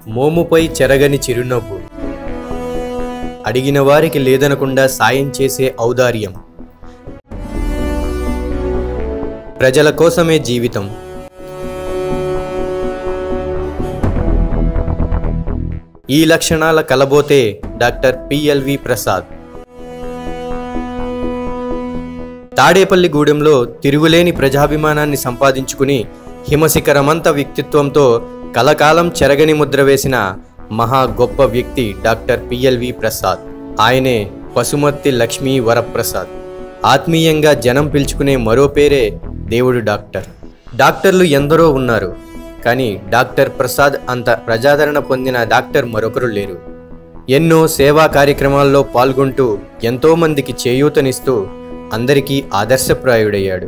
మోముపై చెరగని చిరునవ్వు అడిగిన వారికి లేదనకుండా సాయం చేసే ఔదార్యం ప్రజల కోసమే జీవితం ఈ లక్షణాల కలబోతే డాక్టర్ పిఎల్వి ప్రసాద్ తాడేపల్లిగూడెంలో తిరుగులేని ప్రజాభిమానాన్ని సంపాదించుకుని హిమశిఖరమంత వ్యక్తిత్వంతో కలకాలం చెరగని ముద్ర వేసిన మహా గొప్ప వ్యక్తి డాక్టర్ పిఎల్వి ప్రసాద్ ఆయనే పశుమర్తి లక్ష్మీ వరప్రసాద్ ఆత్మీయంగా జనం పిలుచుకునే మరో పేరే దేవుడు డాక్టర్ డాక్టర్లు ఎందరో ఉన్నారు కానీ డాక్టర్ ప్రసాద్ అంత ప్రజాదరణ పొందిన డాక్టర్ మరొకరు లేరు ఎన్నో సేవా కార్యక్రమాల్లో పాల్గొంటూ ఎంతో మందికి చేయూతనిస్తూ అందరికీ ఆదర్శప్రాయుడయ్యాడు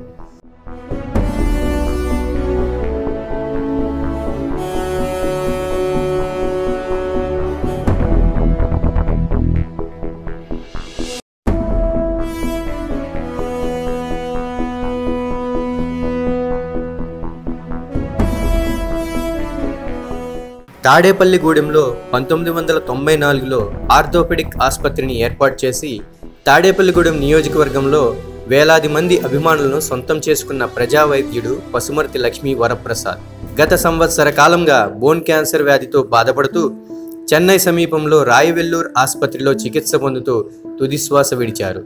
తాడేపల్లిగూడెంలో పంతొమ్మిది వందల తొంభై నాలుగులో ఆర్థోపెడిక్ ఆసుపత్రిని ఏర్పాటు చేసి తాడేపల్లిగూడెం నియోజకవర్గంలో వేలాది మంది అభిమానులను సొంతం చేసుకున్న ప్రజా వైద్యుడు పసుమర్తి లక్ష్మీ వరప్రసాద్ గత సంవత్సర కాలంగా బోన్ క్యాన్సర్ వ్యాధితో బాధపడుతూ చెన్నై సమీపంలో రాయవెల్లూర్ ఆసుపత్రిలో చికిత్స పొందుతూ తుదిశ్వాస విడిచారు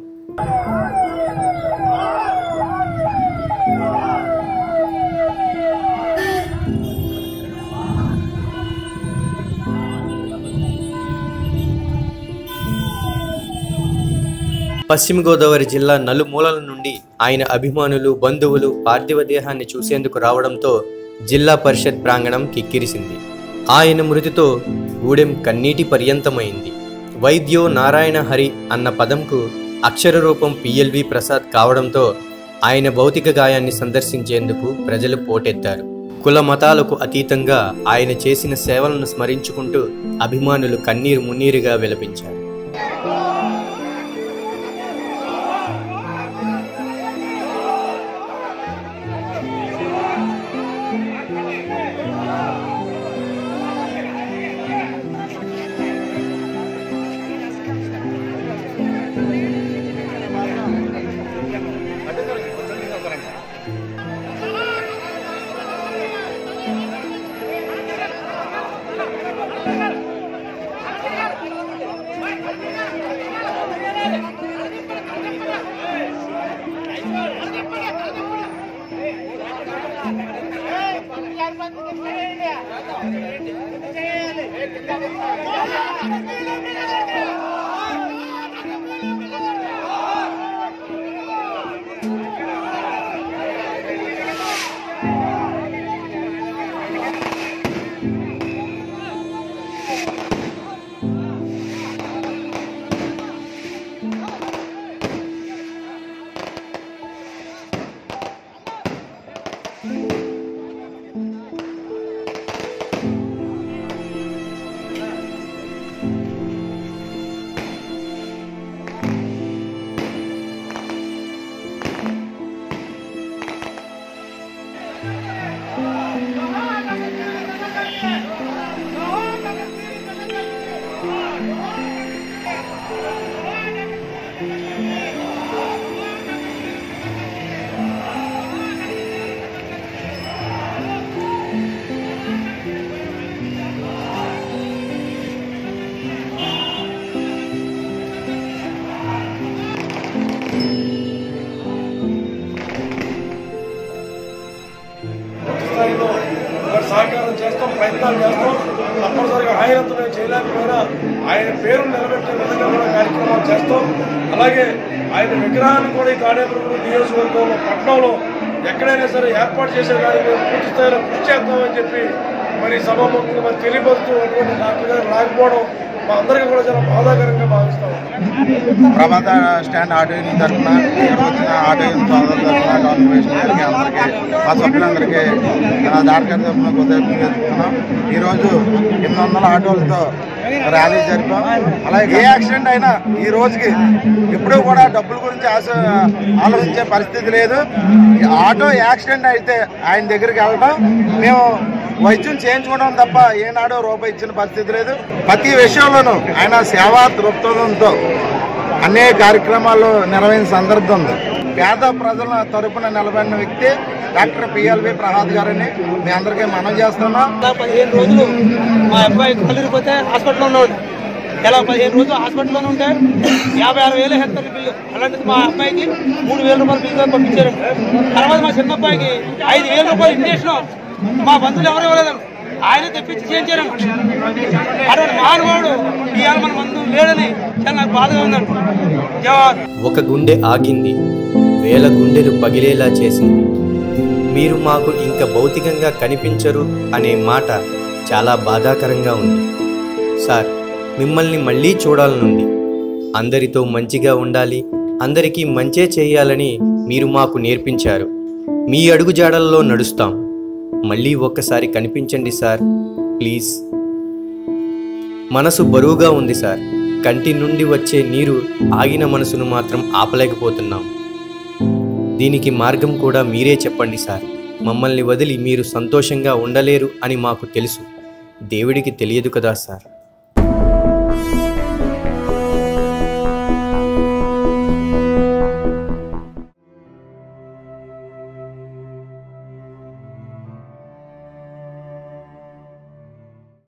పశ్చిమ గోదావరి జిల్లా నలుమూలల నుండి ఆయన అభిమానులు బంధువులు పార్థివ దేహాన్ని చూసేందుకు రావడంతో జిల్లా పరిషత్ ప్రాంగణం కిక్కిరిసింది ఆయన మృతితో గూడెం కన్నీటి పర్యంతమైంది వైద్యో నారాయణ హరి అన్న పదంకు అక్షర రూపం పిఎల్వి ప్రసాద్ కావడంతో ఆయన భౌతిక గాయాన్ని సందర్శించేందుకు ప్రజలు పోటెత్తారు కుల మతాలకు అతీతంగా ఆయన చేసిన సేవలను స్మరించుకుంటూ అభిమానులు కన్నీరు మున్నీరుగా విలపించారు స్థాయిలో మరి సహకారం చేస్తాం ప్రయత్నాలు చేస్తాం తప్పనిసరిగా ఆయనంత మేము చేయలేకపోయినా ఆయన పేరు నిలబెట్టే విధంగా కూడా కార్యక్రమాలు చేస్తాం అలాగే ఆయన విగ్రహాన్ని కూడా ఈ తాడేపల్లి నియోజకవర్గంలో పట్టణంలో ఎక్కడైనా సరే ఏర్పాటు చేసేదానికి మేము పూర్తి స్థాయిలో కృషి చేద్దామని చెప్పి మరి సభాముఖంగా మరి తెలియపరుస్తూ అటువంటి డాక్టర్ గారు రాకపోవడం మా అందరికీ కూడా చాలా బాధాకరంగా భావిస్తాం ప్రభాత స్టాండ్ ఆటో యూనియన్ తరఫున ఇక్కడ వచ్చిన ఆటో యూనియన్ సోదరుల తరఫున కాన్ఫర్మేషన్ గారికి అందరికీ మా సభ్యులందరికీ నా దాటకారి తరఫున కృతజ్ఞతలు తెలుపుతున్నాం ఈరోజు ఎనిమిది వందల ఆటోలతో ర్యాలీ జరిపాం అలాగే ఏ యాక్సిడెంట్ అయినా ఈ రోజుకి ఎప్పుడూ కూడా డబ్బుల గురించి ఆశ ఆలోచించే పరిస్థితి లేదు ఈ ఆటో యాక్సిడెంట్ అయితే ఆయన దగ్గరికి వెళ్ళడం మేము వైద్యం చేయించుకోవడం తప్ప ఏనాడు రూపాయి ఇచ్చిన పరిస్థితి లేదు ప్రతి విషయంలోనూ ఆయన సేవా దృక్పథంతో అనేక కార్యక్రమాలు నిర్వహించిన సందర్భం ఉంది పేద ప్రజల తరపున నిలబడిన వ్యక్తి డాక్టర్ పిఎల్వి ప్రసాద్ గారని మీ అందరికీ మనం చేస్తున్నాం ఇలా పదిహేను రోజులు మా అబ్బాయి కళ్ళిరిపోతే హాస్పిటల్లో ఉన్నాడు ఇలా పదిహేను రోజులు హాస్పిటల్లోనే ఉంటే యాభై ఆరు వేలు హెక్టార్ల బిల్లు అలాంటిది మా అబ్బాయికి మూడు వేల రూపాయలు బిల్లు పంపించారు తర్వాత మా చిన్న అబ్బాయికి ఐదు వేల రూపాయలు ఇంజక్షన్ మా బంధువులు ఎవరు ఇవ్వలేదు ఆయన తెప్పించి చేయించారు అటువంటి మానవుడు ఇవాళ మన మందు లేడని చాలా నాకు బాధగా ఉందండి జవాబు ఒక గుండె ఆగింది వేల గుండెలు పగిలేలా చేసింది మీరు మాకు ఇంకా భౌతికంగా కనిపించరు అనే మాట చాలా బాధాకరంగా ఉంది సార్ మిమ్మల్ని మళ్ళీ చూడాలనుంది అందరితో మంచిగా ఉండాలి అందరికీ మంచే చేయాలని మీరు మాకు నేర్పించారు మీ అడుగుజాడల్లో నడుస్తాం మళ్ళీ ఒక్కసారి కనిపించండి సార్ ప్లీజ్ మనసు బరువుగా ఉంది సార్ కంటి నుండి వచ్చే నీరు ఆగిన మనసును మాత్రం ఆపలేకపోతున్నాం దీనికి మార్గం కూడా మీరే చెప్పండి సార్ మమ్మల్ని వదిలి మీరు సంతోషంగా ఉండలేరు అని మాకు తెలుసు దేవుడికి తెలియదు కదా సార్